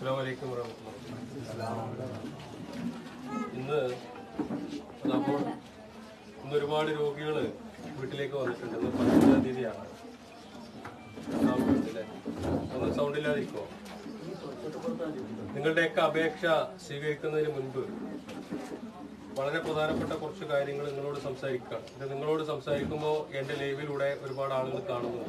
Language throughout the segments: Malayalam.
അസ്സാം വലൈക്കും വറഹമത്തുള്ളാഹി ഇന്ന് അപ്പോൾ ഇന്ന് ഒരുപാട് രോഗികൾ വീട്ടിലേക്ക് വന്നിട്ടുണ്ട് ഇന്ന് പതിനഞ്ചാം തീയതിയാണ് സൗണ്ട് ഉണ്ടല്ലേ? ഒന്ന് സൗണ്ട് ഇല്ലാതിരിക്കുമോ നിങ്ങളുടെയൊക്കെ അപേക്ഷ സ്വീകരിക്കുന്നതിന് മുൻപ് വളരെ പ്രധാനപ്പെട്ട കുറച്ച് കാര്യങ്ങൾ നിങ്ങളോട് സംസാരിക്കുകയാണ് ഇത് നിങ്ങളോട് സംസാരിക്കുമ്പോൾ എൻ്റെ ലൈവിലൂടെ ഒരുപാട് ആളുകൾ കാണുന്നു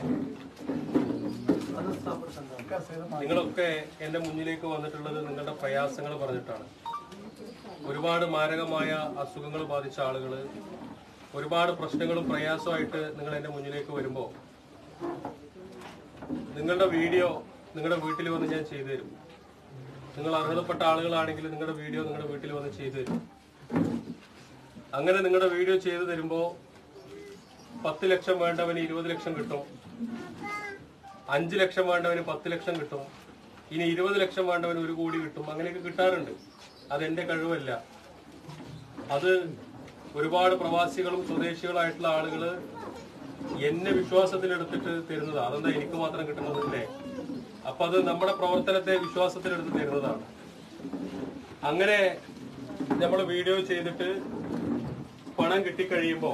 നിങ്ങളൊക്കെ എൻ്റെ മുന്നിലേക്ക് വന്നിട്ടുള്ളത് നിങ്ങളുടെ പ്രയാസങ്ങൾ പറഞ്ഞിട്ടാണ് ഒരുപാട് മാരകമായ അസുഖങ്ങൾ ബാധിച്ച ആളുകൾ ഒരുപാട് പ്രശ്നങ്ങളും പ്രയാസമായിട്ട് നിങ്ങൾ എൻ്റെ മുന്നിലേക്ക് വരുമ്പോൾ നിങ്ങളുടെ വീഡിയോ നിങ്ങളുടെ വീട്ടിൽ വന്ന് ഞാൻ ചെയ്തു തരും നിങ്ങൾ അർഹതപ്പെട്ട ആളുകളാണെങ്കിൽ നിങ്ങളുടെ വീഡിയോ നിങ്ങളുടെ വീട്ടിൽ വന്ന് ചെയ്തു തരും അങ്ങനെ നിങ്ങളുടെ വീഡിയോ ചെയ്തു തരുമ്പോൾ പത്ത് ലക്ഷം വേണ്ടവന് ഇരുപത് ലക്ഷം കിട്ടും അഞ്ച് ലക്ഷം വേണ്ടവന് പത്ത് ലക്ഷം കിട്ടും ഇനി ഇരുപത് ലക്ഷം വേണ്ടവന് ഒരു കോടി കിട്ടും അങ്ങനെയൊക്കെ കിട്ടാറുണ്ട് അതെന്റെ കഴിവല്ല അത് ഒരുപാട് പ്രവാസികളും സ്വദേശികളായിട്ടുള്ള ആളുകള് എന്നെ വിശ്വാസത്തിലെടുത്തിട്ട് തരുന്നതാണ് അതെന്താ എനിക്ക് മാത്രം കിട്ടുന്നത് അല്ലേ അപ്പൊ അത് നമ്മുടെ പ്രവർത്തനത്തെ വിശ്വാസത്തിലെടുത്ത് തരുന്നതാണ് അങ്ങനെ നമ്മൾ വീഡിയോ ചെയ്തിട്ട് പണം കിട്ടിക്കഴിയുമ്പോ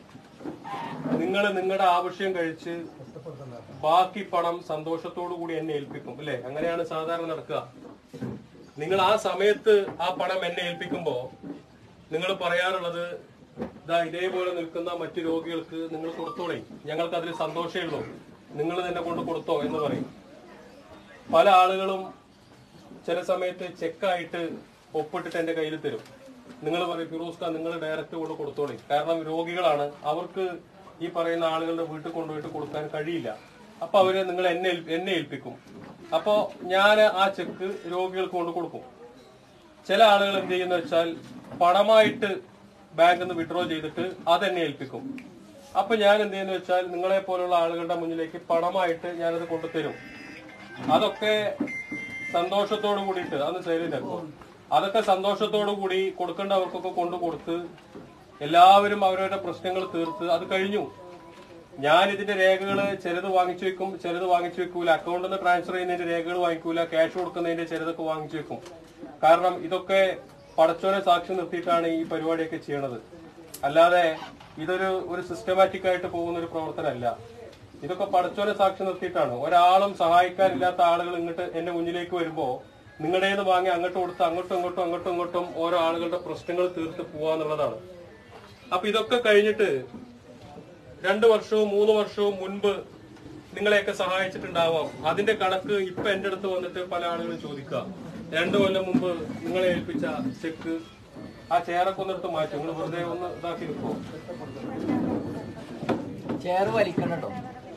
നിങ്ങൾ നിങ്ങളുടെ ആവശ്യം കഴിച്ച് ബാക്കി പണം സന്തോഷത്തോടു കൂടി എന്നെ ഏൽപ്പിക്കും അല്ലെ അങ്ങനെയാണ് സാധാരണ നടക്കുക നിങ്ങൾ ആ സമയത്ത് ആ പണം എന്നെ ഏൽപ്പിക്കുമ്പോ നിങ്ങൾ പറയാറുള്ളത് ഇതാ ഇതേപോലെ നിൽക്കുന്ന മറ്റു രോഗികൾക്ക് നിങ്ങൾ കൊടുത്തോളേ ഞങ്ങൾക്ക് അതിൽ സന്തോഷമേ ഉള്ളൂ നിങ്ങൾ തന്നെ കൊണ്ട് കൊടുത്തോ എന്ന് പറയും പല ആളുകളും ചില സമയത്ത് ചെക്കായിട്ട് ഒപ്പിട്ടിട്ട് എന്റെ കയ്യിൽ തരും നിങ്ങൾ പറയും ഫിറോസ് ഖാൻ നിങ്ങൾ ഡയറക്റ്റ് കൊണ്ട് കൊടുത്തോളി കാരണം രോഗികളാണ് അവർക്ക് ഈ പറയുന്ന ആളുകളുടെ വീട്ടിൽ കൊണ്ടുപോയിട്ട് കൊടുക്കാൻ കഴിയില്ല അപ്പൊ അവര് നിങ്ങൾ എന്നെ ഏൽ- എന്നെ ഏൽപ്പിക്കും അപ്പോ ഞാൻ ആ ചെക്ക് രോഗികൾക്ക് കൊണ്ട് കൊടുക്കും ചില ആളുകൾ എന്ത് ചെയ്യുന്ന വെച്ചാൽ പണമായിട്ട് ബാങ്കിൽ നിന്ന് വിഡ്രോ ചെയ്തിട്ട് അതെന്നെ ഏൽപ്പിക്കും അപ്പൊ ഞാൻ എന്ത് ചെയ്യുന്ന വെച്ചാൽ നിങ്ങളെ പോലുള്ള ആളുകളുടെ മുന്നിലേക്ക് പണമായിട്ട് ഞാനത് കൊണ്ടുതരും അതൊക്കെ സന്തോഷത്തോട് കൂടിയിട്ട് അന്ന് സൈലന്റ് അതൊക്കെ സന്തോഷത്തോടു കൂടി കൊടുക്കേണ്ടവർക്കൊക്കെ കൊണ്ടു കൊടുത്ത് എല്ലാവരും അവരവരുടെ പ്രശ്നങ്ങൾ തീർത്ത് അത് കഴിഞ്ഞു ഞാൻ ഇതിന്റെ രേഖകൾ ചിലത് വാങ്ങിച്ചു വെക്കും ചിലത് വാങ്ങിച്ചു വെക്കൂല അക്കൗണ്ടിൽ നിന്ന് ട്രാൻസ്ഫർ ചെയ്യുന്നതിന്റെ രേഖകൾ വാങ്ങിക്കൂല ക്യാഷ് കൊടുക്കുന്നതിന്റെ ചിലതൊക്കെ വാങ്ങിച്ചു വെക്കും കാരണം ഇതൊക്കെ പടച്ചോനെ സാക്ഷി നിർത്തിയിട്ടാണ് ഈ പരിപാടിയൊക്കെ ചെയ്യണത് അല്ലാതെ ഇതൊരു ഒരു സിസ്റ്റമാറ്റിക് ആയിട്ട് പോകുന്ന ഒരു പ്രവർത്തനമല്ല ഇതൊക്കെ പടച്ചോനെ സാക്ഷി നിർത്തിയിട്ടാണ് ഒരാളും സഹായിക്കാനില്ലാത്ത ആളുകൾ ഇങ്ങോട്ട് എന്റെ മുന്നിലേക്ക് വരുമ്പോ നിങ്ങളുടേത് വാങ്ങി അങ്ങോട്ട് കൊടുത്ത് അങ്ങോട്ടും ഇങ്ങോട്ടും അങ്ങോട്ടും ഇങ്ങോട്ടും ഓരോ ആളുകളുടെ പ്രശ്നങ്ങൾ തീർത്ത് പോവാന്നുള്ളതാണ് അപ്പൊ ഇതൊക്കെ കഴിഞ്ഞിട്ട് രണ്ടു വർഷവും മൂന്ന് വർഷവും മുൻപ് നിങ്ങളെയൊക്കെ സഹായിച്ചിട്ടുണ്ടാവാം അതിന്റെ കണക്ക് ഇപ്പൊ എന്റെ അടുത്ത് വന്നിട്ട് പല ആളുകളും ചോദിക്കുക രണ്ടു കൊല്ലം മുമ്പ് നിങ്ങളെ ഏൽപ്പിച്ച ചെക്ക് ആ ചെയറൊക്കെ ഒന്നെടുത്ത് മാറ്റും നിങ്ങൾ വെറുതെ ഒന്ന് ഇതാക്കി നിൽക്കുമോ ചെയർ വലിക്കണം കേട്ടോ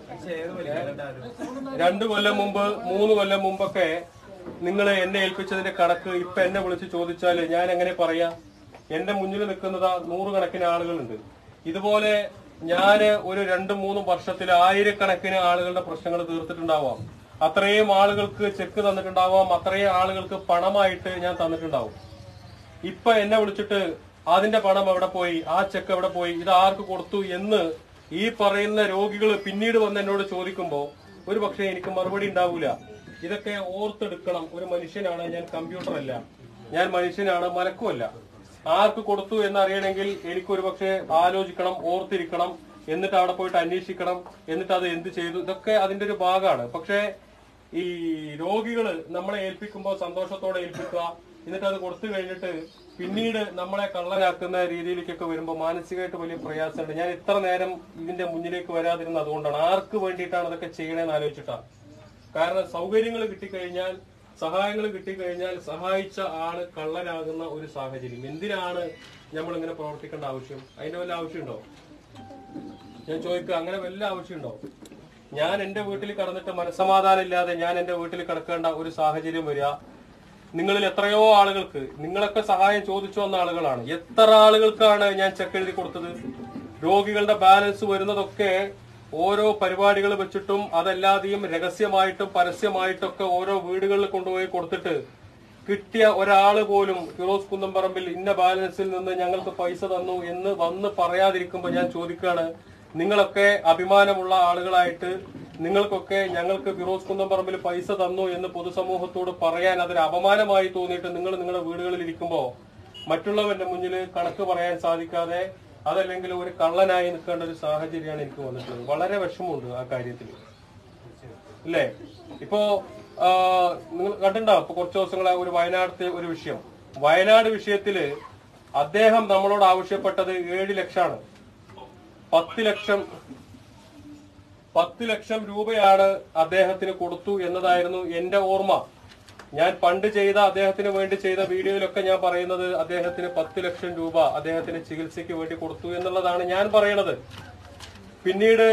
രണ്ടു കൊല്ലം മുമ്പ് മൂന്ന് കൊല്ലം മുമ്പൊക്കെ നിങ്ങൾ എന്നെ ഏൽപ്പിച്ചതിന്റെ കണക്ക് ഇപ്പൊ എന്നെ വിളിച്ച് ചോദിച്ചാല് ഞാൻ എങ്ങനെ പറയാ എന്റെ മുന്നിൽ നിൽക്കുന്നതാ നൂറുകണക്കിന് ആളുകളുണ്ട് ഇതുപോലെ ഞാന് ഒരു രണ്ടും മൂന്നും വർഷത്തിൽ ആയിരക്കണക്കിന് ആളുകളുടെ പ്രശ്നങ്ങൾ തീർത്തിട്ടുണ്ടാവാം അത്രയും ആളുകൾക്ക് ചെക്ക് തന്നിട്ടുണ്ടാവാം അത്രയും ആളുകൾക്ക് പണമായിട്ട് ഞാൻ തന്നിട്ടുണ്ടാവും ഇപ്പൊ എന്നെ വിളിച്ചിട്ട് അതിന്റെ പണം എവിടെ പോയി ആ ചെക്ക് എവിടെ പോയി ഇത് ആർക്ക് കൊടുത്തു എന്ന് ഈ പറയുന്ന രോഗികൾ പിന്നീട് വന്ന് എന്നോട് ചോദിക്കുമ്പോ ഒരു പക്ഷേ എനിക്ക് മറുപടി ഉണ്ടാവൂല ഇതൊക്കെ ഓർത്തെടുക്കണം ഒരു മനുഷ്യനാണ് ഞാൻ കമ്പ്യൂട്ടർ അല്ല ഞാൻ മനുഷ്യനാണ് മലക്കുമല്ല ആർക്ക് കൊടുത്തു എന്ന് അറിയണമെങ്കിൽ എനിക്കൊരു പക്ഷേ ആലോചിക്കണം ഓർത്തിരിക്കണം എന്നിട്ട് അവിടെ പോയിട്ട് അന്വേഷിക്കണം എന്നിട്ട് അത് എന്ത് ചെയ്തു ഇതൊക്കെ അതിന്റെ ഒരു ഭാഗമാണ് പക്ഷേ ഈ രോഗികള് നമ്മളെ ഏൽപ്പിക്കുമ്പോൾ സന്തോഷത്തോടെ ഏൽപ്പിക്കുക എന്നിട്ട് അത് കൊടുത്തു കഴിഞ്ഞിട്ട് പിന്നീട് നമ്മളെ കള്ളനാക്കുന്ന രീതിയിലേക്കൊക്കെ വരുമ്പോൾ മാനസികമായിട്ട് വലിയ പ്രയാസമുണ്ട് ഞാൻ ഇത്ര നേരം ഇതിന്റെ മുന്നിലേക്ക് വരാതിരുന്നത് അതുകൊണ്ടാണ് ആർക്ക് വേണ്ടിയിട്ടാണ് അതൊക്കെ ചെയ്യണേന്ന് ആലോചിച്ചിട്ടാണ് കാരണം സൗകര്യങ്ങൾ കിട്ടിക്കഴിഞ്ഞാൽ സഹായങ്ങൾ കിട്ടിക്കഴിഞ്ഞാൽ സഹായിച്ച ആള് കള്ളനാകുന്ന ഒരു സാഹചര്യം എന്തിനാണ് നമ്മൾ ഇങ്ങനെ പ്രവർത്തിക്കേണ്ട ആവശ്യം അതിന്റെ വല്ല ആവശ്യമുണ്ടോ ഞാൻ ചോദിക്കുക അങ്ങനെ വല്ല ആവശ്യമുണ്ടോ ഞാൻ എന്റെ വീട്ടിൽ കടന്നിട്ട് മനസ്സമാധാനം ഇല്ലാതെ ഞാൻ എന്റെ വീട്ടിൽ കിടക്കേണ്ട ഒരു സാഹചര്യം വരിക നിങ്ങളിൽ എത്രയോ ആളുകൾക്ക് നിങ്ങളൊക്കെ സഹായം ചോദിച്ചു വന്ന ആളുകളാണ് എത്ര ആളുകൾക്കാണ് ഞാൻ ചെക്ക് എഴുതി കൊടുത്തത് രോഗികളുടെ ബാലൻസ് വരുന്നതൊക്കെ ഓരോ പരിപാടികൾ വെച്ചിട്ടും അതല്ലാതെയും രഹസ്യമായിട്ടും പരസ്യമായിട്ടൊക്കെ ഓരോ വീടുകളിൽ കൊണ്ടുപോയി കൊടുത്തിട്ട് കിട്ടിയ ഒരാള് പോലും ഫിറോസ് കുന്നംപറമ്പിൽ ഇന്ന ബാലൻസിൽ നിന്ന് ഞങ്ങൾക്ക് പൈസ തന്നു എന്ന് വന്ന് പറയാതിരിക്കുമ്പോൾ ഞാൻ ചോദിക്കുകയാണ് നിങ്ങളൊക്കെ അഭിമാനമുള്ള ആളുകളായിട്ട് നിങ്ങൾക്കൊക്കെ ഞങ്ങൾക്ക് ഫിറോസ് കുന്നംപറമ്പിൽ പൈസ തന്നു എന്ന് പൊതുസമൂഹത്തോട് പറയാൻ അതൊരു അപമാനമായി തോന്നിയിട്ട് നിങ്ങൾ നിങ്ങളുടെ വീടുകളിൽ ഇരിക്കുമ്പോൾ മറ്റുള്ളവന്റെ മുന്നിൽ കണക്ക് പറയാൻ സാധിക്കാതെ അതല്ലെങ്കിൽ ഒരു കള്ളനായി നിൽക്കേണ്ട ഒരു സാഹചര്യമാണ് എനിക്ക് വന്നിട്ടുള്ളത് വളരെ വിഷമമുണ്ട് ആ കാര്യത്തിൽ ഇല്ലേ ഇപ്പോ ആ, നിങ്ങൾ കണ്ടിട്ടുണ്ടാവും ഇപ്പൊ കുറച്ച് ദിവസങ്ങളെ ഒരു വയനാടത്തെ ഒരു വിഷയം വയനാട് വിഷയത്തില് അദ്ദേഹം നമ്മളോട് ആവശ്യപ്പെട്ടത് ഏഴ് ലക്ഷമാണ് പത്ത് ലക്ഷം പത്ത് ലക്ഷം രൂപയാണ് അദ്ദേഹത്തിന് കൊടുത്തു എന്നതായിരുന്നു എന്റെ ഓർമ്മ ഞാൻ പണ്ട് ചെയ്ത അദ്ദേഹത്തിന് വേണ്ടി ചെയ്ത വീഡിയോയിലൊക്കെ ഞാൻ പറയുന്നത് അദ്ദേഹത്തിന് പത്ത് ലക്ഷം രൂപ അദ്ദേഹത്തിന് ചികിത്സയ്ക്ക് വേണ്ടി കൊടുത്തു എന്നുള്ളതാണ് ഞാൻ പറയണത് പിന്നീട്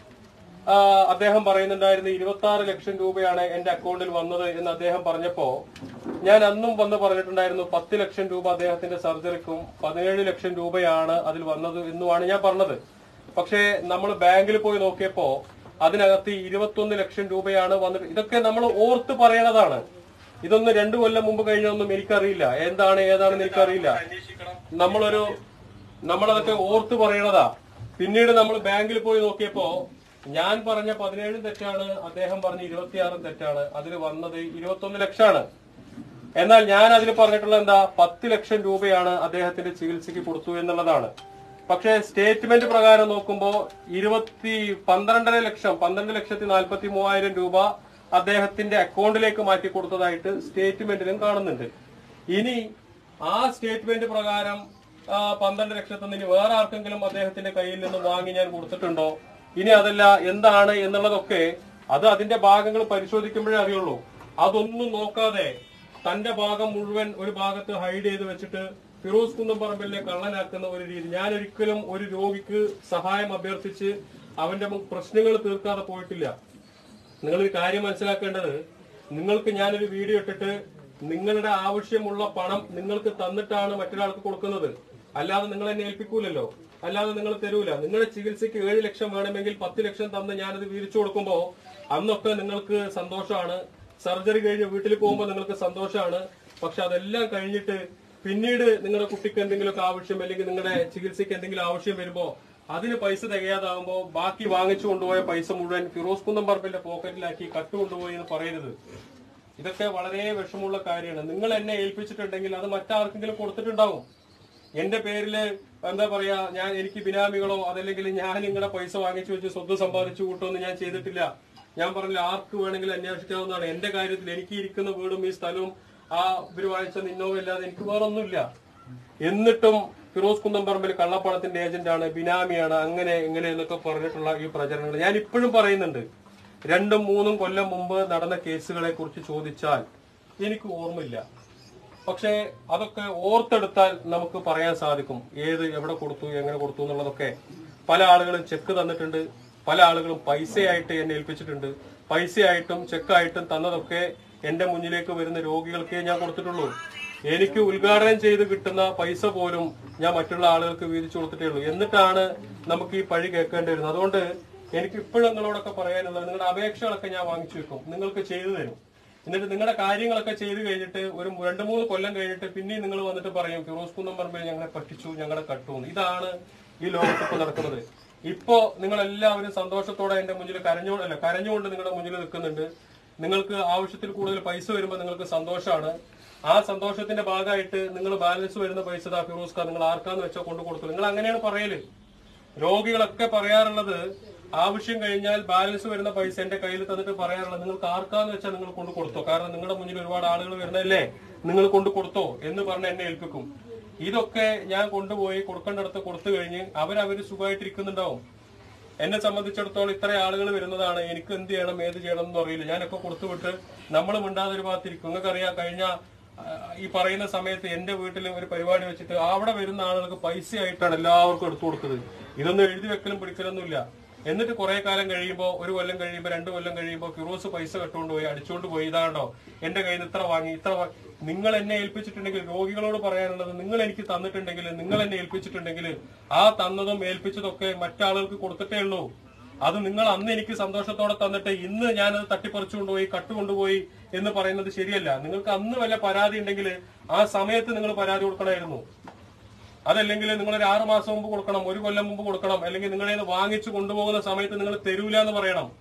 ആ, അദ്ദേഹം പറയുന്നുണ്ടായിരുന്നു ഇരുപത്തി ആറ് ലക്ഷം രൂപയാണ് എന്റെ അക്കൗണ്ടിൽ വന്നത് എന്ന് അദ്ദേഹം പറഞ്ഞപ്പോ ഞാൻ അന്നും വന്ന് പറഞ്ഞിട്ടുണ്ടായിരുന്നു പത്ത് ലക്ഷം രൂപ അദ്ദേഹത്തിന്റെ സർജറിക്കും പതിനേഴ് ലക്ഷം രൂപയാണ് അതിൽ വന്നത് എന്നുമാണ് ഞാൻ പറഞ്ഞത് പക്ഷേ നമ്മൾ ബാങ്കിൽ പോയി നോക്കിയപ്പോ അതിനകത്ത് ഇരുപത്തൊന്ന് ലക്ഷം രൂപയാണ് വന്നിട്ട് ഇതൊക്കെ നമ്മൾ ഓർത്ത് പറയണതാണ് ഇതൊന്നും രണ്ടു കൊല്ലം മുമ്പ് കഴിഞ്ഞൊന്നും എനിക്കറിയില്ല എന്താണ് ഏതാണെന്ന് എനിക്കറിയില്ല നമ്മളൊരു നമ്മളതൊക്കെ ഓർത്ത് പറയണതാ പിന്നീട് നമ്മൾ ബാങ്കിൽ പോയി നോക്കിയപ്പോ ഞാൻ പറഞ്ഞ പതിനേഴും തെറ്റാണ് അദ്ദേഹം പറഞ്ഞ ഇരുപത്തിയാറും തെറ്റാണ് അതിൽ വന്നത് ഇരുപത്തൊന്ന് ലക്ഷമാണ് എന്നാൽ ഞാൻ അതിൽ പറഞ്ഞിട്ടുള്ള എന്താ പത്ത് ലക്ഷം രൂപയാണ് അദ്ദേഹത്തിന്റെ ചികിത്സയ്ക്ക് കൊടുത്തു എന്നുള്ളതാണ് പക്ഷേ സ്റ്റേറ്റ്മെന്റ് പ്രകാരം നോക്കുമ്പോൾ ഇരുപത്തി പന്ത്രണ്ടര ലക്ഷം പന്ത്രണ്ട് ലക്ഷത്തി നാൽപ്പത്തി മൂവായിരം രൂപ അദ്ദേഹത്തിന്റെ അക്കൗണ്ടിലേക്ക് മാറ്റി കൊടുത്തതായിട്ട് സ്റ്റേറ്റ്മെന്റിലും കാണുന്നുണ്ട് ഇനി ആ സ്റ്റേറ്റ്മെന്റ് പ്രകാരം ആ, പന്ത്രണ്ട് ലക്ഷത്തിൽ നിന്ന് ഇനി വേറെ ആർക്കെങ്കിലും അദ്ദേഹത്തിന്റെ കയ്യിൽ നിന്ന് വാങ്ങി ഞാൻ കൊടുത്തിട്ടുണ്ടോ ഇനി അതല്ല എന്താണ് എന്നുള്ളതൊക്കെ അത് അതിന്റെ ഭാഗങ്ങൾ പരിശോധിക്കുമ്പോഴേ അറിയുള്ളൂ അതൊന്നും നോക്കാതെ തന്റെ ഭാഗം മുഴുവൻ ഒരു ഭാഗത്ത് ഹൈഡ് ചെയ്ത് വെച്ചിട്ട് ഫിറോസ് കുന്നംപറമ്പിലിനെ കള്ളനാക്കുന്ന ഒരു രീതി ഞാൻ ഒരിക്കലും ഒരു രോഗിക്ക് സഹായം അഭ്യർത്ഥിച്ച് അവന്റെ മു- പ്രശ്നങ്ങൾ തീർക്കാതെ പോയിട്ടില്ല നിങ്ങളൊരു കാര്യം മനസ്സിലാക്കേണ്ടത് നിങ്ങൾക്ക് ഞാനൊരു വീഡിയോ ഇട്ടിട്ട് നിങ്ങളുടെ ആവശ്യമുള്ള പണം നിങ്ങൾക്ക് തന്നിട്ടാണ് മറ്റൊരാൾക്ക് കൊടുക്കുന്നത് അല്ലാതെ നിങ്ങൾ എന്നെ ഏൽപ്പിക്കൂലല്ലോ അല്ലാതെ നിങ്ങൾ തരൂല നിങ്ങളുടെ ചികിത്സയ്ക്ക് ഏഴ് ലക്ഷം വേണമെങ്കിൽ പത്ത് ലക്ഷം തന്ന് ഞാനത് വീതിച്ചു കൊടുക്കുമ്പോ അന്നൊക്കെ നിങ്ങൾക്ക് സന്തോഷമാണ് സർജറി കഴിഞ്ഞ് വീട്ടിൽ പോകുമ്പോൾ നിങ്ങൾക്ക് സന്തോഷമാണ് പക്ഷെ അതെല്ലാം കഴിഞ്ഞിട്ട് പിന്നീട് നിങ്ങളുടെ കുട്ടിക്ക് എന്തെങ്കിലുമൊക്കെ ആവശ്യം അല്ലെങ്കിൽ നിങ്ങളുടെ ചികിത്സയ്ക്ക് എന്തെങ്കിലും ആവശ്യം വരുമ്പോ അതിന് പൈസ തികയാതാകുമ്പോ ബാക്കി വാങ്ങിച്ചു കൊണ്ടുപോയ പൈസ മുഴുവൻ ഫിറോസ് കുന്നംപറമ്പിന്റെ പോക്കറ്റിലാക്കി കട്ട് കൊണ്ടുപോയി എന്ന് പറയരുത് ഇതൊക്കെ വളരെ വിഷമമുള്ള കാര്യമാണ് നിങ്ങൾ എന്നെ ഏൽപ്പിച്ചിട്ടുണ്ടെങ്കിൽ അത് മറ്റാർക്കെങ്കിലും കൊടുത്തിട്ടുണ്ടാവും എന്റെ പേരില് എന്താ പറയാ ഞാൻ എനിക്ക് ബിനാമികളോ അതല്ലെങ്കിൽ ഞാൻ നിങ്ങളുടെ പൈസ വാങ്ങിച്ചു വെച്ച് സ്വത്ത് സമ്പാദിച്ചു കൂട്ടുമെന്ന് ഞാൻ ചെയ്തിട്ടില്ല ഞാൻ പറഞ്ഞില്ല ആർക്ക് വേണമെങ്കിലും അന്വേഷിക്കാവുന്നതാണ് എന്റെ കാര്യത്തിൽ എനിക്ക് ഇരിക്കുന്ന വീടും ഈ സ്ഥലവും ആ ഇവര് വാങ്ങിച്ച നിന്നോവും ഇല്ലാതെ എനിക്ക് വേറൊന്നുമില്ല എന്നിട്ടും ഫിറോസ് കുന്നംപറമ്പിൽ കള്ളപ്പണത്തിന്റെ ഏജന്റാണ് ബിനാമിയാണ് അങ്ങനെ ഇങ്ങനെ എന്നൊക്കെ പറഞ്ഞിട്ടുള്ള ഈ പ്രചരണങ്ങൾ ഞാൻ ഇപ്പോഴും പറയുന്നുണ്ട് രണ്ടും മൂന്നും കൊല്ലം മുമ്പ് നടന്ന കേസുകളെ കുറിച്ച് ചോദിച്ചാൽ എനിക്ക് ഓർമ്മയില്ല പക്ഷേ അതൊക്കെ ഓർത്തെടുത്താൽ നമുക്ക് പറയാൻ സാധിക്കും ഏത് എവിടെ കൊടുത്തു എങ്ങനെ കൊടുത്തു എന്നുള്ളതൊക്കെ പല ആളുകളും ചെക്ക് തന്നിട്ടുണ്ട് പല ആളുകളും പൈസയായിട്ട് എന്നെ ഏൽപ്പിച്ചിട്ടുണ്ട് പൈസയായിട്ടും ചെക്കായിട്ടും തന്നതൊക്കെ എന്റെ മുന്നിലേക്ക് വരുന്ന രോഗികൾക്കേ ഞാൻ കൊടുത്തിട്ടുള്ളൂ എനിക്ക് ഉദ്ഘാടനം ചെയ്ത് കിട്ടുന്ന പൈസ പോലും ഞാൻ മറ്റുള്ള ആളുകൾക്ക് വീതിച്ചു കൊടുത്തിട്ടേ ഉള്ളൂ എന്നിട്ടാണ് നമുക്ക് ഈ പഴി കേൾക്കേണ്ടി വരുന്നത് അതുകൊണ്ട് എനിക്ക് ഇപ്പോഴും നിങ്ങളോടൊക്കെ പറയാനുള്ളത് നിങ്ങളുടെ അപേക്ഷകളൊക്കെ ഞാൻ വാങ്ങിച്ചു വെക്കും നിങ്ങൾക്ക് ചെയ്തു തരും എന്നിട്ട് നിങ്ങളുടെ കാര്യങ്ങളൊക്കെ ചെയ്തു കഴിഞ്ഞിട്ട് ഒരു രണ്ട് മൂന്ന് കൊല്ലം കഴിഞ്ഞിട്ട് പിന്നെയും നിങ്ങൾ വന്നിട്ട് പറയും ഫിറോസ് കുന്നം പറമ്പിൽ ഞങ്ങളെ പറ്റിച്ചു ഞങ്ങളെ കട്ടു എന്ന്. ഇതാണ് ഈ ലോകത്ത് ഇപ്പൊ നടക്കുന്നത് ഇപ്പോ നിങ്ങൾ എല്ലാവരും സന്തോഷത്തോടെ എന്റെ മുന്നിൽ കരഞ്ഞോ അല്ല കരഞ്ഞുകൊണ്ട് നിങ്ങളുടെ മുന്നിൽ നിൽക്കുന്നുണ്ട് നിങ്ങൾക്ക് ആവശ്യത്തിൽ കൂടുതൽ പൈസ വരുമ്പോൾ നിങ്ങൾക്ക് സന്തോഷമാണ് ആ സന്തോഷത്തിന്റെ ഭാഗമായിട്ട് നിങ്ങൾ ബാലൻസ് വരുന്ന പൈസ ദാ ഫിറോസ് ഖാൻ നിങ്ങൾ ആർക്കാന്ന് വെച്ചാൽ കൊണ്ടു കൊടുത്തു നിങ്ങൾ അങ്ങനെയാണ് പറയല് രോഗികളൊക്കെ പറയാറുള്ളത് ആവശ്യം കഴിഞ്ഞാൽ ബാലൻസ് വരുന്ന പൈസ എന്റെ കയ്യിൽ തന്നിട്ട് പറയാറുള്ളത് നിങ്ങൾക്ക് ആർക്കാന്ന് വെച്ചാൽ നിങ്ങൾ കൊണ്ട് കൊടുത്തോ കാരണം നിങ്ങളുടെ മുന്നിൽ ഒരുപാട് ആളുകൾ വരുന്നതല്ലേ നിങ്ങൾ കൊണ്ട് കൊടുത്തോ എന്ന് പറഞ്ഞ് എന്നെ ഏൽപ്പിക്കും ഇതൊക്കെ ഞാൻ കൊണ്ടുപോയി കൊടുക്കേണ്ടടുത്ത് കൊടുത്തു കഴിഞ്ഞ് അവരവര് സുഖമായിട്ടിരിക്കുന്നുണ്ടാവും എന്നെ സംബന്ധിച്ചിടത്തോളം ഇത്ര ആളുകൾ വരുന്നതാണ് എനിക്ക് എന്ത് ചെയ്യണം ഏത് ചെയ്യണം എന്ന് അറിയില്ല ഞാനൊക്കെ കൊടുത്തുവിട്ട് നമ്മൾ മിണ്ടാതെ ഒരു ഭാഗത്തിരിക്കും നിങ്ങൾക്കറിയാം കഴിഞ്ഞ ആ, ഈ പറയുന്ന സമയത്ത് എന്റെ വീട്ടിൽ ഒരു പരിപാടി വെച്ചിട്ട് അവിടെ വരുന്ന ആളുകൾക്ക് പൈസയായിട്ടാണ് എല്ലാവർക്കും എടുത്തു കൊടുത്തത് ഇതൊന്നും എഴുതി വെക്കലും പിടിക്കലൊന്നുമില്ല എന്നിട്ട് കുറെ കാലം കഴിയുമ്പോൾ ഒരു കൊല്ലം കഴിയുമ്പോൾ രണ്ട് കൊല്ലം കഴിയുമ്പോൾ ഫിറോസ് പൈസ കെട്ടുകൊണ്ട് പോയി അടിച്ചുകൊണ്ട് പോയി ഇതാണ്ടോ എന്റെ കയ്യിൽ നിന്ന് ഇത്ര വാങ്ങി ഇത്ര വാങ്ങി നിങ്ങൾ എന്നെ ഏൽപ്പിച്ചിട്ടുണ്ടെങ്കിൽ രോഗികളോട് പറയാനുള്ളത് നിങ്ങൾ എനിക്ക് തന്നിട്ടുണ്ടെങ്കിൽ നിങ്ങൾ എന്നെ ഏൽപ്പിച്ചിട്ടുണ്ടെങ്കിൽ ആ തന്നതും ഏൽപ്പിച്ചതൊക്കെ മറ്റാളുകൾക്ക് കൊടുത്തിട്ടേ ഉള്ളൂ അത് നിങ്ങൾ അന്ന് എനിക്ക് സന്തോഷത്തോടെ തന്നിട്ട് ഇന്ന് ഞാനത് തട്ടിപ്പറിച്ചു കൊണ്ടുപോയി കട്ട് കൊണ്ടുപോയി എന്ന് പറയുന്നത് ശരിയല്ല നിങ്ങൾക്ക് അന്ന് വല്ല പരാതി ഉണ്ടെങ്കിൽ ആ സമയത്ത് നിങ്ങൾ പരാതി കൊടുക്കണമായിരുന്നു അതല്ലെങ്കിൽ നിങ്ങൾ ഒരു ആറ് മാസം മുമ്പ് കൊടുക്കണം ഒരു കൊല്ലം മുമ്പ് കൊടുക്കണം അല്ലെങ്കിൽ നിങ്ങളെ വാങ്ങിച്ചു കൊണ്ടുപോകുന്ന സമയത്ത് നിങ്ങൾ തരൂല എന്ന് പറയണം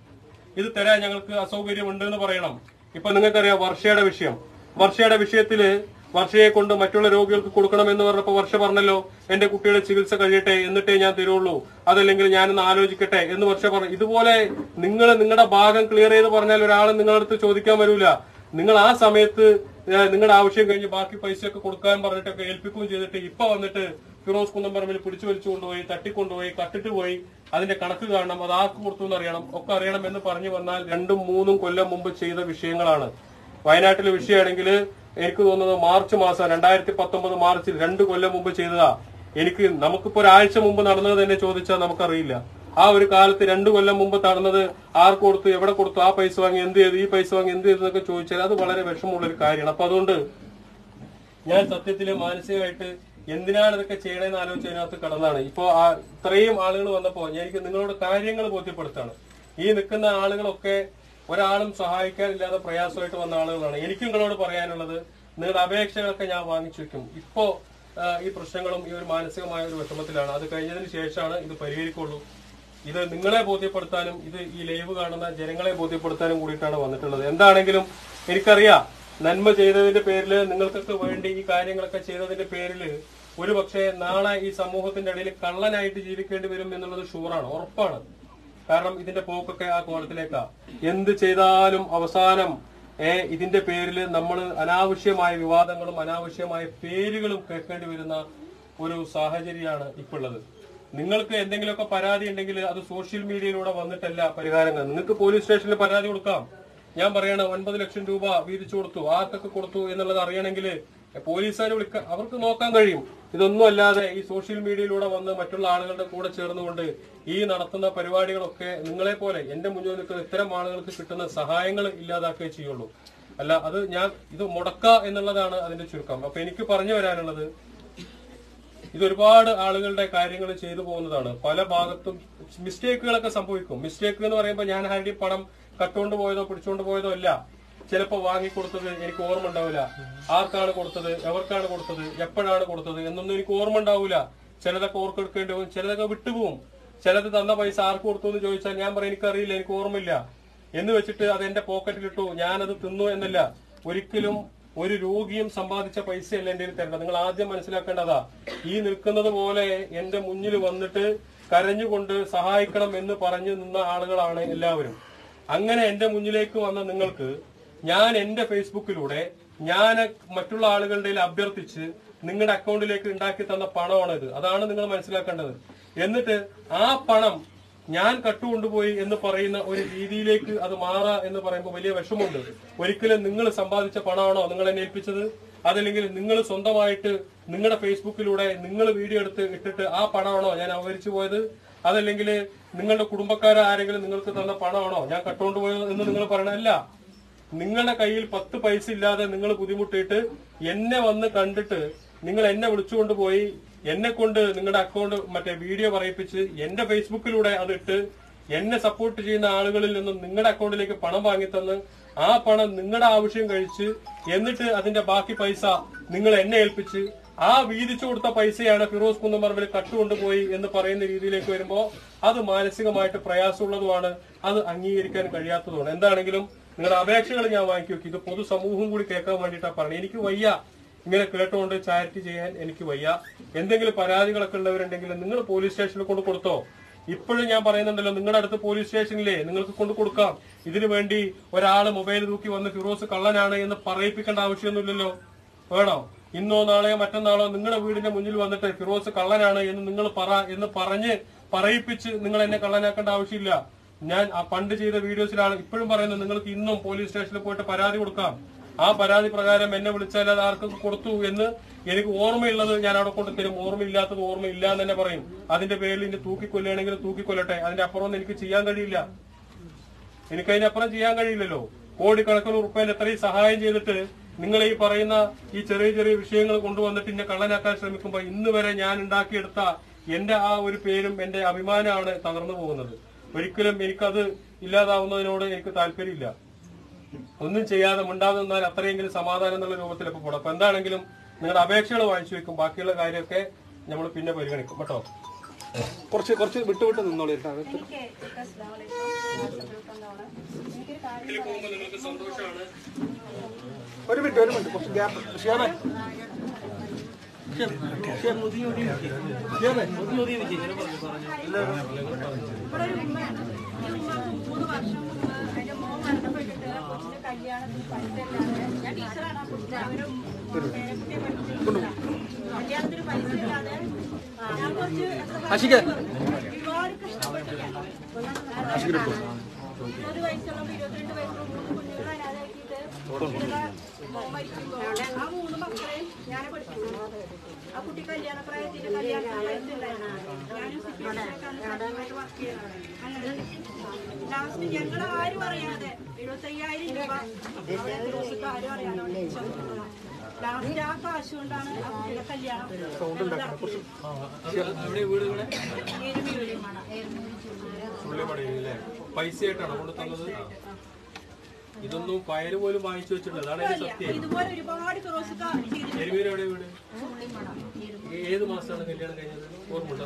ഇത് തരാൻ ഞങ്ങൾക്ക് അസൗകര്യമുണ്ട് എന്ന് പറയണം ഇപ്പൊ നിങ്ങൾക്കറിയാം വർഷയുടെ വിഷയം വർഷയുടെ വിഷയത്തില് വർഷയെ കൊണ്ട് മറ്റുള്ള രോഗികൾക്ക് കൊടുക്കണം എന്ന് പറഞ്ഞപ്പോ വർഷ പറഞ്ഞല്ലോ എന്റെ കുട്ടിയുടെ ചികിത്സ കഴിയട്ടെ എന്നിട്ടേ ഞാൻ തരുള്ളൂ അതല്ലെങ്കിൽ ഞാനൊന്ന് ആലോചിക്കട്ടെ എന്ന് വർഷ പറഞ്ഞു ഇതുപോലെ നിങ്ങൾ നിങ്ങളുടെ ഭാഗം ക്ലിയർ ചെയ്ത് പറഞ്ഞാൽ ഒരാൾ നിങ്ങളുടെ അടുത്ത് ചോദിക്കാൻ വരൂല നിങ്ങൾ ആ സമയത്ത് ഏഹ്, നിങ്ങളുടെ ആവശ്യം കഴിഞ്ഞ് ബാക്കി പൈസയൊക്കെ കൊടുക്കാൻ പറഞ്ഞിട്ടൊക്കെ ഏൽപ്പിക്കുകയും ചെയ്തിട്ട് ഇപ്പൊ വന്നിട്ട് ഫിറോസ് കുന്നംപറമ്പിൽ പിടിച്ചു വലിച്ചു കൊണ്ടുപോയി തട്ടിക്കൊണ്ടുപോയി കട്ടിട്ട് പോയി അതിന്റെ കണക്ക് കാണണം അത് ആർക്ക് കൊടുത്തു എന്ന് അറിയണം ഒക്കെ അറിയണം എന്ന് പറഞ്ഞു വന്നാൽ രണ്ടും മൂന്നും കൊല്ലം മുമ്പ് ചെയ്ത വിഷയങ്ങളാണ് വയനാട്ടിലെ വിഷയമാണെങ്കിൽ എനിക്ക് തോന്നുന്നത് മാർച്ച് മാസം രണ്ടായിരത്തി പത്തൊമ്പത് മാർച്ചിൽ രണ്ട് കൊല്ലം മുമ്പ് ചെയ്തതാ എനിക്ക് നമുക്കിപ്പോ ഒരാഴ്ച മുമ്പ് നടന്നത് തന്നെ ചോദിച്ചാൽ നമുക്കറിയില്ല ആ ഒരു കാലത്ത് രണ്ടു കൊല്ലം മുമ്പ് നടന്നത് ആർക്ക് കൊടുത്തു എവിടെ കൊടുത്തു ആ പൈസ വാങ്ങി എന്ത് ചെയ്തു ഈ പൈസ വാങ്ങി എന്ത് ചെയ്തു എന്നൊക്കെ ചോദിച്ചാൽ അത് വളരെ വിഷമമുള്ള ഒരു കാര്യമാണ് അപ്പൊ അതുകൊണ്ട് ഞാൻ സത്യത്തില് മാനസികമായിട്ട് എന്തിനാണ് ഇതൊക്കെ ചെയ്യണമെന്ന് ആലോചിച്ച് അതിനകത്ത് കടന്നാണ് ഇപ്പോ ആ ഇത്രയും ആളുകൾ വന്നപ്പോ ഞാൻ എനിക്ക് നിങ്ങളോട് കാര്യങ്ങൾ ബോധ്യപ്പെടുത്താണ് ഈ നിൽക്കുന്ന ആളുകളൊക്കെ ഒരാളും സഹായിക്കാനില്ലാതെ പ്രയാസമായിട്ട് വന്ന ആളുകളാണ് എനിക്ക് നിങ്ങളോട് പറയാനുള്ളത് നിങ്ങളുടെ അപേക്ഷകളൊക്കെ ഞാൻ വാങ്ങിച്ചു വെക്കും ഇപ്പോ ആ, ഈ പ്രശ്നങ്ങളും ഈ ഒരു മാനസികമായ ഒരു വിഷമത്തിലാണ് അത് കഴിഞ്ഞതിന് ശേഷമാണ് ഇത് പരിഹരിക്കുള്ളൂ ഇത് നിങ്ങളെ ബോധ്യപ്പെടുത്താനും ഇത് ഈ ലൈവ് കാണുന്ന ജനങ്ങളെ ബോധ്യപ്പെടുത്താനും കൂടിയിട്ടാണ് വന്നിട്ടുള്ളത് എന്താണെങ്കിലും എനിക്കറിയാം നന്മ ചെയ്തതിന്റെ പേരിൽ നിങ്ങൾക്കൊക്കെ വേണ്ടി ഈ കാര്യങ്ങളൊക്കെ ചെയ്തതിന്റെ പേരിൽ ഒരു പക്ഷേ നാളെ ഈ സമൂഹത്തിന്റെ ഇടയിൽ കള്ളനായിട്ട് ജീവിക്കേണ്ടി വരും എന്നുള്ളത് ഷുവറാണ് ഉറപ്പാണ് കാരണം ഇതിന്റെ പോക്കൊക്കെ ആ കോലത്തിലേക്കാ എന്ത് ചെയ്താലും അവസാനം ഏ ഇതിന്റെ പേരിൽ നമ്മൾ അനാവശ്യമായ വിവാദങ്ങളും അനാവശ്യമായ പേരുകളും കേൾക്കേണ്ടി വരുന്ന ഒരു സാഹചര്യമാണ് ഇപ്പോൾ ഉള്ളത് നിങ്ങൾക്ക് എന്തെങ്കിലുമൊക്കെ പരാതി ഉണ്ടെങ്കിൽ അത് സോഷ്യൽ മീഡിയയിലൂടെ വന്നിട്ടല്ല പരിഹാരങ്ങൾ നിങ്ങൾക്ക് പോലീസ് സ്റ്റേഷനിൽ പരാതി കൊടുക്കാം ഞാൻ പറയണ ഒൻപത് ലക്ഷം രൂപ വീതിച്ചു കൊടുത്തു ആർക്കൊക്കെ കൊടുത്തു എന്നുള്ളത് അറിയണമെങ്കിൽ പോലീസുകാർ വിളിക്ക അവർക്ക് നോക്കാൻ കഴിയും ഇതൊന്നും അല്ലാതെ ഈ സോഷ്യൽ മീഡിയയിലൂടെ വന്ന് മറ്റുള്ള ആളുകളുടെ കൂടെ ചേർന്നുകൊണ്ട് ഈ നടത്തുന്ന പരിപാടികളൊക്കെ നിങ്ങളെ പോലെ എന്റെ മുന്നിൽ നിൽക്കുന്ന ഇത്തരം ആളുകൾക്ക് കിട്ടുന്ന സഹായങ്ങൾ ഇല്ലാതാക്കുകയേ ചെയ്യുള്ളൂ അല്ല അത് ഞാൻ ഇത് മുടക്ക എന്നുള്ളതാണ് അതിന്റെ ചുരുക്കം അപ്പൊ എനിക്ക് പറഞ്ഞു വരാനുള്ളത് ഇത് ഒരുപാട് ആളുകളുടെ കാര്യങ്ങൾ ചെയ്തു പോകുന്നതാണ് പല ഭാഗത്തും മിസ്റ്റേക്കുകളൊക്കെ സംഭവിക്കും മിസ്റ്റേക്ക് എന്ന് പറയുമ്പോൾ ഞാൻ ആരുടെയും പണം കട്ടുകൊണ്ട് പോയതോ പിടിച്ചുകൊണ്ട് പോയതോ അല്ല ചിലപ്പോ വാങ്ങിക്കൊടുത്തത് എനിക്ക് ഓർമ്മ ഉണ്ടാവില്ല ആർക്കാണ് കൊടുത്തത് എവർക്കാണ് കൊടുത്തത് എപ്പോഴാണ് കൊടുത്തത് എന്നൊന്നും എനിക്ക് ഓർമ്മ ഉണ്ടാവില്ല ചിലതൊക്കെ ഓർക്കെടുക്കേണ്ടി പോകും ചിലതൊക്കെ വിട്ടുപോകും ചിലത് തന്ന പൈസ ആർക്ക് കൊടുത്തു എന്ന് ചോദിച്ചാൽ ഞാൻ പറയും എനിക്കറിയില്ല എനിക്ക് ഓർമ്മയില്ല എന്ന് വെച്ചിട്ട് അത് എന്റെ പോക്കറ്റിലിട്ടു ഞാനത് തിന്നു എന്നല്ല ഒരിക്കലും ഒരു രോഗിയും സമ്പാദിച്ച പൈസയല്ല എന്റെ കയ്യിൽ തരേണ്ടത് നിങ്ങൾ ആദ്യം മനസ്സിലാക്കേണ്ടതാ ഈ നിൽക്കുന്നത് പോലെ എന്റെ മുന്നിൽ വന്നിട്ട് കരഞ്ഞുകൊണ്ട് സഹായിക്കണം എന്ന് പറഞ്ഞു നിന്ന ആളുകളാണ് എല്ലാവരും അങ്ങനെ എന്റെ മുന്നിലേക്ക് വന്ന നിങ്ങൾക്ക് ഞാൻ എന്റെ ഫേസ്ബുക്കിലൂടെ ഞാൻ മറ്റുള്ള ആളുകളുടെ കയ്യിൽ അഭ്യർത്ഥിച്ച് നിങ്ങളുടെ അക്കൗണ്ടിലേക്ക് ഉണ്ടാക്കി തന്ന പണമാണ് ഇത് അതാണ് നിങ്ങൾ മനസ്സിലാക്കേണ്ടത് എന്നിട്ട് ആ പണം ഞാൻ കട്ടുകൊണ്ടുപോയി എന്ന് പറയുന്ന ഒരു രീതിയിലേക്ക് അത് മാറാ എന്ന് പറയുമ്പോൾ വലിയ വിഷമമുണ്ട് ഒരിക്കലും നിങ്ങൾ സമ്പാദിച്ച പണമാണോ നിങ്ങൾ എന്നെ ഏൽപ്പിച്ചത് അതല്ലെങ്കിൽ നിങ്ങൾ സ്വന്തമായിട്ട് നിങ്ങളുടെ ഫേസ്ബുക്കിലൂടെ നിങ്ങൾ വീഡിയോ എടുത്ത് ഇട്ടിട്ട് ആ പണമാണോ ഞാൻ അവഹരിച്ചു പോയത് അതല്ലെങ്കിൽ നിങ്ങളുടെ കുടുംബക്കാരോ ആരെങ്കിലും നിങ്ങൾക്ക് തന്ന പണമാണോ ഞാൻ കട്ടുകൊണ്ടുപോയത് എന്ന് നിങ്ങൾ പറയണല്ല നിങ്ങളുടെ കയ്യിൽ പത്ത് പൈസ ഇല്ലാതെ നിങ്ങൾ ബുദ്ധിമുട്ടിയിട്ട് എന്നെ വന്ന് കണ്ടിട്ട് നിങ്ങൾ എന്നെ വിളിച്ചുകൊണ്ട് പോയി എന്നെ കൊണ്ട് നിങ്ങളുടെ അക്കൗണ്ട് മറ്റേ വീഡിയോ പറയിപ്പിച്ച് എന്റെ ഫേസ്ബുക്കിലൂടെ അതിട്ട് എന്നെ സപ്പോർട്ട് ചെയ്യുന്ന ആളുകളിൽ നിന്നും നിങ്ങളുടെ അക്കൗണ്ടിലേക്ക് പണം വാങ്ങിത്തന്ന് ആ പണം നിങ്ങളുടെ ആവശ്യം കഴിച്ച് എന്നിട്ട് അതിന്റെ ബാക്കി പൈസ നിങ്ങൾ എന്നെ ഏൽപ്പിച്ച് ആ വീതിച്ചു കൊടുത്ത പൈസയാണ് ഫിറോസ് കുന്നമറമ്പിൽ കട്ടുകൊണ്ടുപോയി എന്ന് പറയുന്ന രീതിയിലേക്ക് വരുമ്പോ അത് മാനസികമായിട്ട് പ്രയാസമുള്ളതുമാണ് അത് അംഗീകരിക്കാൻ കഴിയാത്തതുമാണ് എന്താണെങ്കിലും നിങ്ങളുടെ അപേക്ഷകൾ ഞാൻ വാങ്ങിക്കി വെക്കും ഇത് പൊതുസമൂഹം കൂടി കേൾക്കാൻ വേണ്ടിയിട്ടാണ് പറഞ്ഞത് എനിക്ക് വയ്യ ഇങ്ങനെ കേട്ടുകൊണ്ട് ചാരിറ്റി ചെയ്യാൻ എനിക്ക് വയ്യ എന്തെങ്കിലും പരാതികളൊക്കെ ഉള്ളവരുണ്ടെങ്കിൽ നിങ്ങൾ പോലീസ് സ്റ്റേഷനിൽ കൊണ്ട് കൊടുത്തോ ഇപ്പോഴും ഞാൻ പറയുന്നുണ്ടല്ലോ നിങ്ങളുടെ അടുത്ത് പോലീസ് സ്റ്റേഷനിലെ നിങ്ങൾക്ക് കൊണ്ട് കൊടുക്കാം ഇതിനു വേണ്ടി ഒരാൾ മൊബൈൽ തൂക്കി വന്ന് ഫിറോസ് കള്ളനാണ് എന്ന് പറയിപ്പിക്കേണ്ട ആവശ്യമൊന്നുമില്ലല്ലോ വേണോ ഇന്നോ നാളെയോ മറ്റന്നാളോ നിങ്ങളുടെ വീടിന്റെ മുന്നിൽ വന്നിട്ട് ഫിറോസ് കള്ളനാണ് എന്ന് നിങ്ങൾ പറ എന്ന് പറഞ്ഞ് പറയിപ്പിച്ച് നിങ്ങൾ എന്നെ കള്ളനാക്കേണ്ട ആവശ്യമില്ല ഞാൻ ആ പണ്ട് ചെയ്ത വീഡിയോസിലാണ് ഇപ്പോഴും പറയുന്നത് നിങ്ങൾക്ക് ഇന്നും പോലീസ് സ്റ്റേഷനിൽ പോയിട്ട് പരാതി കൊടുക്കാം ആ പരാതി പ്രകാരം എന്നെ വിളിച്ചാൽ അത് ആർക്കൊക്കെ കൊടുത്തു എന്ന് എനിക്ക് ഓർമ്മയുള്ളത് ഞാൻ അവിടെ കൊണ്ട് തരും ഓർമ്മയില്ലാത്തത് ഓർമ്മയില്ല എന്ന് തന്നെ പറയും അതിന്റെ പേരിൽ ഇനി തൂക്കിക്കൊല്ലുകയാണെങ്കിൽ തൂക്കിക്കൊല്ലട്ടെ അതിന്റെ അപ്പുറം എനിക്ക് ചെയ്യാൻ കഴിയില്ല എനിക്ക് അതിനപ്പുറം ചെയ്യാൻ കഴിയില്ലല്ലോ കോടിക്കണക്കിന് ഉറുപ്പേന്റെ എത്രയും സഹായം ചെയ്തിട്ട് നിങ്ങൾ ഈ പറയുന്ന ഈ ചെറിയ ചെറിയ വിഷയങ്ങൾ കൊണ്ടുവന്നിട്ട് എന്നെ കള്ളനാക്കാൻ ശ്രമിക്കുമ്പോൾ ഇന്ന് വരെ ഞാൻ ഉണ്ടാക്കിയെടുത്ത എന്റെ ആ ഒരു പേരും എന്റെ അഭിമാനമാണ് തകർന്നു പോകുന്നത് ഒരിക്കലും എനിക്കത് ഇല്ലാതാവുന്നതിനോട് എനിക്ക് താല്പര്യമില്ല ഒന്നും ചെയ്യാതെ മിണ്ടാതെ നിന്നാൽ അത്രയെങ്കിലും സമാധാനം എന്നുള്ള രൂപത്തിലൊക്കെ പോകണം അപ്പൊ എന്താണെങ്കിലും നിങ്ങളുടെ അപേക്ഷകൾ വാങ്ങിച്ചു വെക്കും ബാക്കിയുള്ള കാര്യമൊക്കെ നമ്മൾ പിന്നെ പരിഗണിക്കും കേട്ടോ കുറച്ച് കുറച്ച് വിട്ട് വിട്ട് നിന്നോളൂ കേട്ടോ എനിക്ക് അസ്സലാമു അലൈക്കും. വാട്സപ്പിൽ തന്നോളെ. എനിക്കൊരു കാര്യം പറയാൻ നിങ്ങൾക്ക് സന്തോഷമാണ് ഒരു മിനിറ്റ് ഒരു മിനിറ്റ് കുറച്ച് ഗ്യാപ്പ് ഷിയാബേ ഇവിടെ ഒരു ഉമ്മയാണ് ഈ ഉമ്മക്ക് മൂന്ന് വർഷം മുമ്പ് എന്റെ മോൻ മരണപ്പെട്ടിട്ട് കൊച്ചിന്റെ കല്യാണത്തിന് പൈസ ഇല്ലാതെ ഞാൻ ടീച്ചറാണ് ആ കുട്ടി അവരും പേരക്കുട്ടിയെ പഠിപ്പിച്ചിട്ടില്ല കല്യാണത്തിന് പൈസ ഇല്ലാതെ ഞാൻ കുറച്ച് ആശിക. ഒരുപാട് കഷ്ടപ്പെട്ടില്ല ഇരുപത് വയസ്സുള്ള ഇരുപത്തിരണ്ട് വയസ്സുള്ള മൂന്ന് കുഞ്ഞുങ്ങളെ അനാഥാക്കിയിട്ട് കുട്ടികളെ മോൻ മരിക്കുമ്പോൾ ആ മൂന്ന് മക്കളെയും ഞാൻ പഠിപ്പിച്ചു ആ കുട്ടി കല്യാണ പ്രായത്തിന്റെ കല്യാണത്തിന് പൈസ ഉണ്ടായിരുന്നു ഞാനും സിപിഎമ്മിനേക്കാളും വർക്ക് ചെയ്യുന്നതാണ് അങ്ങനെ ലാസ്റ്റ് ഞങ്ങൾ ആരും അറിയാതെ എഴുപത്തയ്യായിരം രൂപ ദിവസത്തെ ആരും അറിയാതെ ലാസ്റ്റ് ആ കാശ് കൊണ്ടാണ് ആ കുട്ടിയുടെ കല്യാണം എവിടെ വീട് ഇവിടെ എരുമയൂരിലാണ് ഉള്ളിപ്പടിയില്ലേ പൈസയായിട്ടാണോ കൊണ്ട് തന്നത് ഇതൊന്നും പയര് പോലും വാങ്ങിച്ചു വെച്ചിട്ടുണ്ട് അതാണ് എന്റെ സത്യം ഇതുപോലെ ഒരുപാട് ഫിറോസിക്ക ചെയ്തിട്ടുണ്ട് എരുമീൻ എവിടെ വീട് ഏ- ഏത് മാസമാണ് കല്യാണം കഴിഞ്ഞത് ഓർമ്മയുണ്ടോ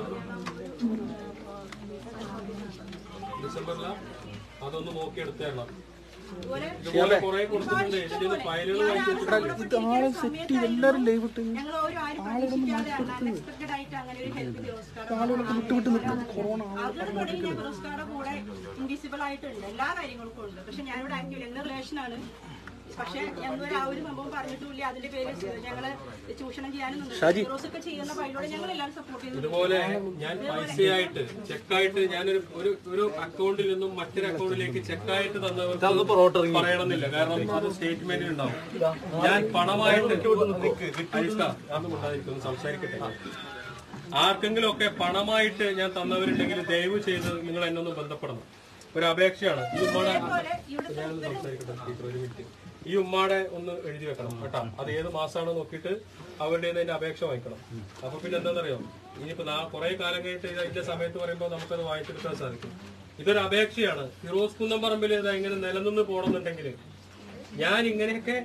ഡിസംബറില അതൊന്ന് നോക്കി എടുത്തു തരണം ഇതുപോലെ ഇതുപോലെ കുറെ കൊടുത്തിട്ടുണ്ട് ഇതിന്റെ ഒന്നും ഫയലുകൾ വാങ്ങിച്ചു വെച്ചിട്ടുണ്ട് ആളെ സെറ്റ് ചെയ്ത് എല്ലാവരും ലൈവ് ഇട്ട് ഞങ്ങൾ ഓരോ ആരും പ്രതീക്ഷിക്കാതെ അൺഎക്സ്പെക്ടഡ് ആയിട്ട് അങ്ങനെ ഒരു ഹെൽപ്പ് ഫിറോസ്കാരുടെ ആളുകളൊക്കെ വിട്ട് വിട്ട് നിൽക്കും കൊറോണ അവരുടെ കൂടെ ഞാൻ ഫിറോസ്കാരുടെ കൂടെ ഇൻവിസിബിൾ ആയിട്ടുണ്ട് എല്ലാ കാര്യങ്ങൾക്കും ഉണ്ട് പക്ഷെ ഞാനിവിടെ ആക്റ്റീവ് എന്റെ റിലേഷൻ ആണ് പക്ഷെ ഞങ്ങൾ ആ ഒരു സംഭവം പറഞ്ഞിട്ടില്ല അതിന്റെ പേര് ഞങ്ങള് ചൂഷണം ചെയ്യാനും ഫിറോസ് ഒക്കെ ചെയ്യുന്ന വഴിയിലൂടെ ഞങ്ങൾ എല്ലാവരും സപ്പോർട്ട് ചെയ്യുന്നു ഇതുപോലെ ഞാൻ പൈസയായിട്ട് ചെക്കായിട്ട് ഞാനൊരു ഒരു ഒരു അക്കൗണ്ടിൽ നിന്നും മറ്റൊരു അക്കൗണ്ടിലേക്ക് ചെക്കായിട്ട് തന്നവർക്ക് പറയണമെന്നില്ല കാരണം അത് സ്റ്റേറ്റ്മെന്റിൽ ഉണ്ടാവും ഞാൻ പണമായിട്ട് അരിഷ്ക, അതൊന്നും ഉണ്ടായിരിക്കും, ഒന്ന് സംസാരിക്കട്ടെ ആർക്കെങ്കിലും ഒക്കെ പണമായിട്ട് ഞാൻ തന്നവരുണ്ടെങ്കിൽ ദയവ് ചെയ്ത് നിങ്ങൾ എന്നെ ഒന്ന് ബന്ധപ്പെടണം ഒരു അപേക്ഷയാണ് ഈ ഉമ്മയുടെ ഞാനൊന്ന് സംസാരിക്കട്ടെ ടീച്ചർ ഒരു മിനിറ്റ് ഈ ഉമ്മാടെ ഒന്ന് എഴുതി വെക്കണം കേട്ടോ അത് ഏത് മാസമാണോ നോക്കിയിട്ട് അവരുടെ കയ്യിൽ നിന്ന് അതിന്റെ അപേക്ഷ വാങ്ങിക്കണം അപ്പൊ പിന്നെ എന്താണെന്നറിയോ ഇനിയിപ്പോ നാ കുറെ കാലം കഴിഞ്ഞിട്ട് ഇത് അതിന്റെ സമയത്ത് പറയുമ്പോൾ നമുക്കത് വാങ്ങിച്ചെടുക്കാൻ സാധിക്കും ഇതൊരു അപേക്ഷയാണ് ഫിറോസ് കുന്നംപറമ്പിൽ ഇത് ഇങ്ങനെ നിലനിന്ന് പോകണമെന്നുണ്ടെങ്കിൽ ഞാൻ ഇങ്ങനെയൊക്കെ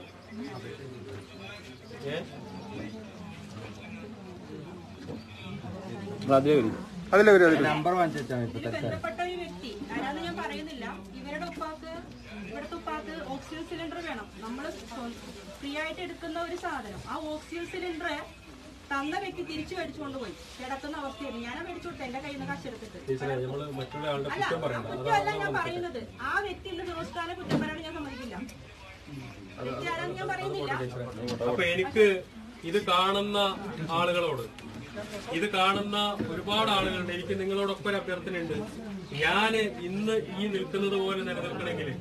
ഏ അതിലെ വരും അതിലെ ഇതിൽ ബന്ധപ്പെട്ട ഒരു വ്യക്തി ആരാന്ന് ഞാൻ പറയുന്നില്ല ഇവരുടെ ഉപ്പാക്ക് ഇവിടുത്തെ ഉപ്പാക്ക് ഓക്സിജൻ സിലിണ്ടർ വേണം നമ്മൾ ഫ്രീ ആയിട്ട് എടുക്കുന്ന ഒരു സാധനം ആ ഓക്സിജൻ സിലിണ്ടർ തന്ന വ്യക്തി തിരിച്ചു മേടിച്ചുകൊണ്ട് പോയി കിടക്കുന്ന അവസ്ഥയായിരുന്നു ഞാനാ മേടിച്ചു കൊടുത്തത് എന്റെ കയ്യിൽ നിന്ന് കാശെടുത്തിട്ട് ടീച്ചറെ നമ്മള് മറ്റുള്ള ആളുടെ അല്ല കുറ്റം പറയണ്ട കുറ്റമല്ല ഞാൻ പറയുന്നത് ആ വ്യക്തിയുടെ ഫിറോസ്ഖാനെ കുറ്റം പറയാൻ ഞാൻ സമ്മതിക്കില്ല വ്യക്തി ആരാന്ന് ഞാൻ പറയുന്നില്ല അപ്പൊ എനിക്ക് ഇത് കാണുന്ന ആളുകളോട് ഇത് കാണുന്ന ഒരുപാട് ആളുകളുണ്ട് എനിക്ക് നിങ്ങളോടൊപ്പം ഒരു അഭ്യർത്ഥനയുണ്ട് ഞാന് ഇന്ന് ഈ നിൽക്കുന്നത് പോലെ നിലനിൽക്കണമെങ്കിൽ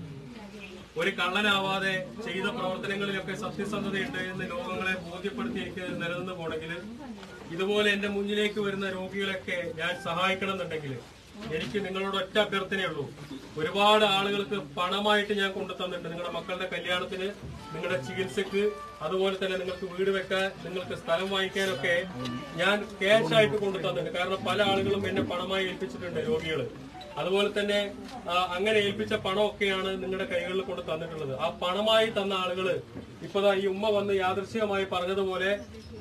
ഒരു കള്ളനാവാതെ ചെയ്ത പ്രവർത്തനങ്ങളിലൊക്കെ സത്യസന്ധതയുണ്ട് എന്ന് ലോകങ്ങളെ ബോധ്യപ്പെടുത്തി എനിക്ക് നിലനിന്ന് പോണെങ്കിൽ ഇതുപോലെ എന്റെ മുന്നിലേക്ക് വരുന്ന രോഗികളൊക്കെ ഞാൻ സഹായിക്കണം എന്നുണ്ടെങ്കിൽ എനിക്ക് നിങ്ങളോട് ഒറ്റ അഭ്യർത്ഥനയുള്ളൂ ഒരുപാട് ആളുകൾക്ക് പണമായിട്ട് ഞാൻ കൊണ്ടു തന്നിട്ടുണ്ട് നിങ്ങളുടെ മക്കളുടെ കല്യാണത്തിന് നിങ്ങളുടെ ചികിത്സക്ക് അതുപോലെ തന്നെ നിങ്ങൾക്ക് വീട് വെക്കാൻ നിങ്ങൾക്ക് സ്ഥലം വാങ്ങിക്കാനൊക്കെ ഞാൻ ക്യാഷ് ആയിട്ട് കൊണ്ടു തന്നിട്ടുണ്ട് കാരണം പല ആളുകളും എന്നെ പണമായി ഏൽപ്പിച്ചിട്ടുണ്ട് രോഗികള് അതുപോലെ തന്നെ ആ, അങ്ങനെ ഏൽപ്പിച്ച പണമൊക്കെയാണ് നിങ്ങളുടെ കൈകളിൽ കൊണ്ട് തന്നിട്ടുള്ളത് ആ പണമായി തന്ന ആളുകള് ഇപ്പതാ ഈ ഉമ്മ വന്ന് യാദൃശ്ചികമായി പറഞ്ഞതുപോലെ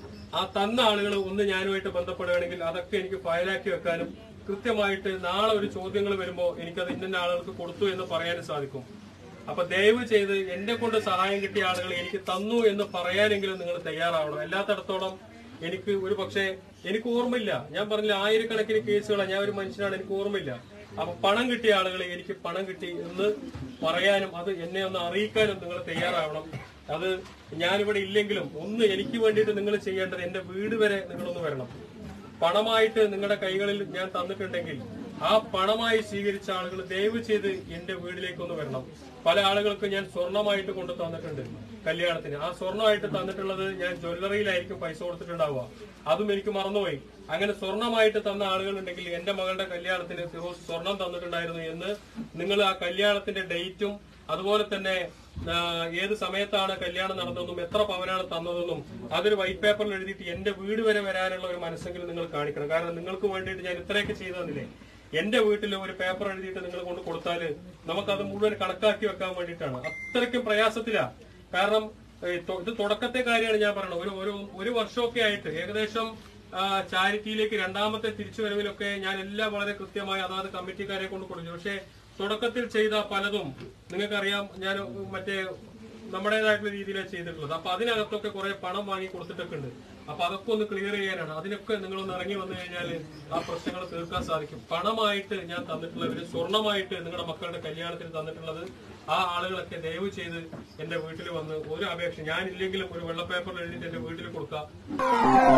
ആ തന്ന ആളുകൾ ഒന്ന് ഞാനുമായിട്ട് ബന്ധപ്പെടുകയാണെങ്കിൽ അതൊക്കെ എനിക്ക് ഫയലാക്കി വെക്കാനും കൃത്യമായിട്ട് നാളെ ഒരു ചോദ്യങ്ങൾ വരുമ്പോൾ എനിക്കത് ഇന്ന ആളുകൾക്ക് കൊടുത്തു എന്ന് പറയാനും സാധിക്കും അപ്പൊ ദയവ് ചെയ്ത് എന്നെ കൊണ്ട് സഹായം കിട്ടിയ ആളുകൾ എനിക്ക് തന്നു എന്ന് പറയാനെങ്കിലും നിങ്ങൾ തയ്യാറാവണം എല്ലാത്തടത്തോളം എനിക്ക് ഒരു പക്ഷേ എനിക്ക് ഓർമ്മയില്ല ഞാൻ പറഞ്ഞില്ല ആയിരക്കണക്കിന് കേസുകളാണ് ഞാൻ ഒരു മനുഷ്യനാണ് എനിക്ക് ഓർമ്മയില്ല അപ്പൊ പണം കിട്ടിയ ആളുകൾ എനിക്ക് പണം കിട്ടി എന്ന് പറയാനും അത് എന്നെ ഒന്ന് അറിയിക്കാനും നിങ്ങൾ തയ്യാറാവണം അത് ഞാനിവിടെ ഇല്ലെങ്കിലും ഒന്ന് എനിക്ക് വേണ്ടിയിട്ട് നിങ്ങൾ ചെയ്യേണ്ടത് എന്റെ വീട് വരെ നിങ്ങളൊന്ന് വരണം പണമായിട്ട് നിങ്ങളുടെ കൈകളിൽ ഞാൻ തന്നിട്ടുണ്ടെങ്കിൽ ആ പണമായി സ്വീകരിച്ച ആളുകൾ ദയവ് ചെയ്ത് എന്റെ വീട്ടിലേക്ക് ഒന്ന് വരണം പല ആളുകൾക്ക് ഞാൻ സ്വർണമായിട്ട് കൊണ്ടു തന്നിട്ടുണ്ട് കല്യാണത്തിന് ആ സ്വർണമായിട്ട് തന്നിട്ടുള്ളത് ഞാൻ ജ്വല്ലറിയിലായിരിക്കും പൈസ കൊടുത്തിട്ടുണ്ടാവുക അതും എനിക്ക് മറന്നുപോയി അങ്ങനെ സ്വർണമായിട്ട് തന്ന ആളുകൾ ഉണ്ടെങ്കിൽ എന്റെ മകളുടെ കല്യാണത്തിന് ഫിറോസ് സ്വർണം തന്നിട്ടുണ്ടായിരുന്നു എന്ന് നിങ്ങൾ ആ കല്യാണത്തിന്റെ ഡേറ്റും അതുപോലെ തന്നെ ആ, ഏത് സമയത്താണ് കല്യാണം നടന്നതെന്നും എത്ര പവനാണ് തന്നതെന്നും അതൊരു വൈറ്റ് പേപ്പറിൽ എഴുതിയിട്ട് എന്റെ വീട് വരെ വരാനുള്ള ഒരു മനസ്സെങ്കിലും നിങ്ങൾ കാണിക്കണം കാരണം നിങ്ങൾക്ക് വേണ്ടിയിട്ട് ഞാൻ ഇത്രയൊക്കെ ചെയ്തു തന്നില്ലേ എന്റെ വീട്ടിൽ ഒരു പേപ്പർ എഴുതിയിട്ട് നിങ്ങൾ കൊണ്ട് കൊടുത്താല് നമുക്കത് മുഴുവൻ കണക്കാക്കി വെക്കാൻ വേണ്ടിയിട്ടാണ് അത്രയ്ക്കും പ്രയാസത്തിലാ കാരണം ഏ, തൊ- ഇത് തുടക്കത്തെ കാര്യമാണ് ഞാൻ പറയുന്നത് ഒരു ഒരു ഒരു വർഷമൊക്കെ ആയിട്ട് ഏകദേശം ആ, ചാരിറ്റിയിലേക്ക് രണ്ടാമത്തെ തിരിച്ചുവരവിലൊക്കെ ഞാൻ എല്ലാം വളരെ കൃത്യമായി അതാത് കമ്മിറ്റിക്കാരെ കൊണ്ട് കൊടുത്തു പക്ഷേ തുടക്കത്തിൽ ചെയ്ത പലതും നിങ്ങൾക്കറിയാം ഞാൻ മറ്റേ നമ്മുടേതായിട്ടുള്ള രീതിയിലാണ് ചെയ്തിട്ടുള്ളത് അപ്പൊ അതിനകത്തൊക്കെ കുറെ പണം വാങ്ങി കൊടുത്തിട്ടൊക്കെ ഉണ്ട് അപ്പൊ അതൊക്കെ ഒന്ന് ക്ലിയർ ചെയ്യാനാണ് അതിനൊക്കെ നിങ്ങളൊന്ന് ഇറങ്ങി വന്നു കഴിഞ്ഞാൽ ആ പ്രശ്നങ്ങൾ തീർക്കാൻ സാധിക്കും പണമായിട്ട് ഞാൻ തന്നിട്ടുള്ളവര് സ്വർണമായിട്ട് നിങ്ങളുടെ മക്കളുടെ കല്യാണത്തിന് തന്നിട്ടുള്ളത് ആ ആളുകളൊക്കെ ദയവ് ചെയ്ത് എന്റെ വീട്ടിൽ വന്ന് ഒരു അപേക്ഷ ഞാനില്ലെങ്കിലും ഒരു വെള്ള പേപ്പറിൽ എഴുതിയിട്ട് എന്റെ വീട്ടിൽ കൊടുക്കാം